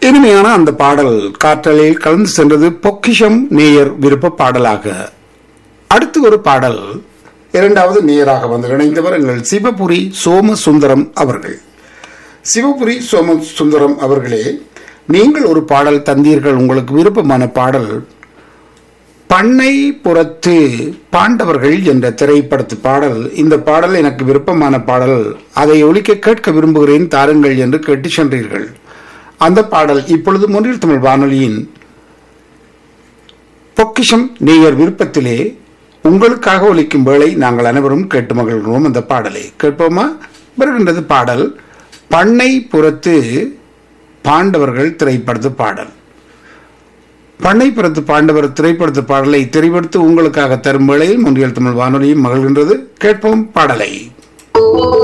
இனிமையான அந்த பாடல் காற்றலில் கலந்து சென்றது பொக்கிஷம் நேயர் விருப்ப பாடலாக அடுத்து ஒரு பாடல் இரண்டாவது நேயராக வந்து இணைந்தவர் எங்கள் சிவபுரி சோமசுந்தரம் அவர்கள் சிவபுரி சோம சுந்தரம் அவர்களே நீங்கள் ஒரு பாடல் தந்தீர்கள் உங்களுக்கு விருப்பமான பாடல் பண்ணை புறத்து பாண்டவர்கள் என்ற திரைப்படத்து பாடல் இந்த பாடல் எனக்கு விருப்பமான பாடல் அதை ஒலிக்க கேட்க விரும்புகிறேன் தாருங்கள் என்று கேட்டு சென்றீர்கள் அந்த பாடல் இப்பொழுது முன்னில் தமிழ் வானொலியின் பொக்கிஷம் நேயர் விருப்பத்திலே உங்களுக்காக ஒலிக்கும் வேளை நாங்கள் அனைவரும் கேட்டு மகிழ்கிறோம் அந்த பாடலை கேட்போமா வருகின்றது பாடல் பண்ணை புறத்து பாண்டவர்கள் திரைப்படத்து பாடல் பண்ணை புறத்து பாண்டவர் திரைப்படத்து பாடலை திரைப்படுத்து உங்களுக்காக தரும் வேளையில் முன்றியல் தமிழ் வானொலியும் மகிழ்கின்றது கேட்போம் பாடலை